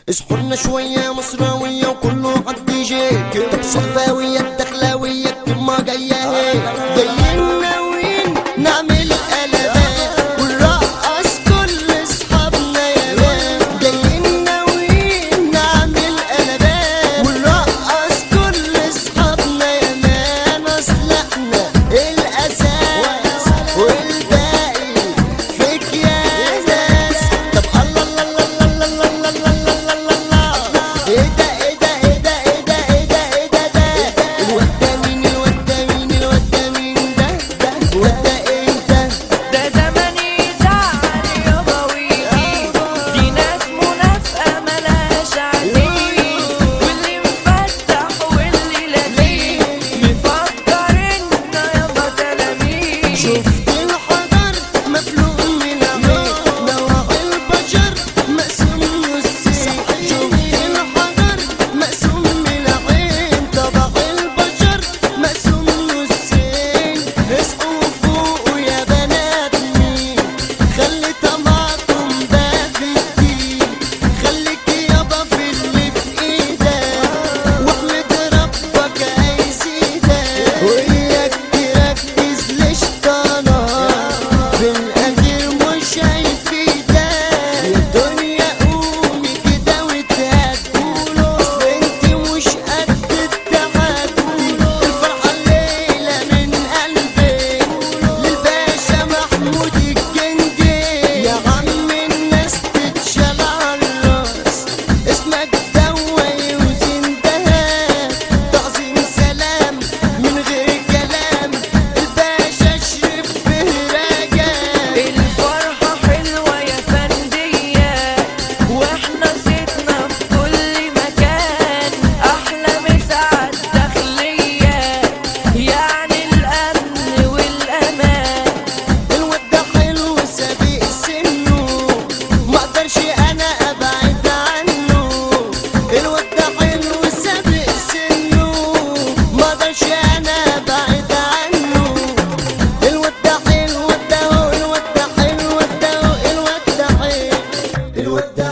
اصحولنا شوية مصراوية وكله عالدي جي طب صحفاوية الدخلاوية الكلمة جاية هي جايين ناويين نعمل قلبات ونرقص كل اصحابنا يا مان جايين ناويين نعمل قلبات ونرقص كل اصحابنا يا مان اصل احنا الاساس والباقي فيك يا ناس طب الله الله الله الله الله الله الله الله الله ايه ده ايه ده ايه ده ايه ده ايه ده ايه ده ده الواد ده مين الواد ده مين الواد ده مين ده ده الواد ده ايه ده ده زمني زعل يابا ويجي دي ناس منافقة ملهاش عزيز واللي مفتح واللي لذيذ مفكر إنه يابا تلاميذ شفت الحجر مفلوق من عين نوع البشر مقسوم نصين شفت الحجر مقسوم من عين طبع البشر مقسوم نصين اسقوا فوقوا يا بنات مين خلي طمعكم ده في الدين خليك يابا في اللي في ايدك واحمد ربك هيزيدك وياك تركز ليش طالع في الاخر مش هيفيدك يا دنيا قومي كده وتهدي اصل انت مش قد التحدي الفرحه الليله من قلبي للباشا محمود الجندي يا عم الناس تتشال على الراس اسمك دوا يوزن دهب تعظيم سلام من غير كلام الباشا اشرف بهراجة الفرحة حلوة يا فندية واحنا صيتنا في كل مكان احلى مساعد داخلية يعني الامن والامان الواد ده حلو سابق سنه ما اقدرش انا ابعد عنه الواد ده حلو سابق سنه ما اقدرش انا ابعد عنه الواد ده حلو الواد ده هو الواد ده حلو الواد ده هو الواد ده حلو الواد ده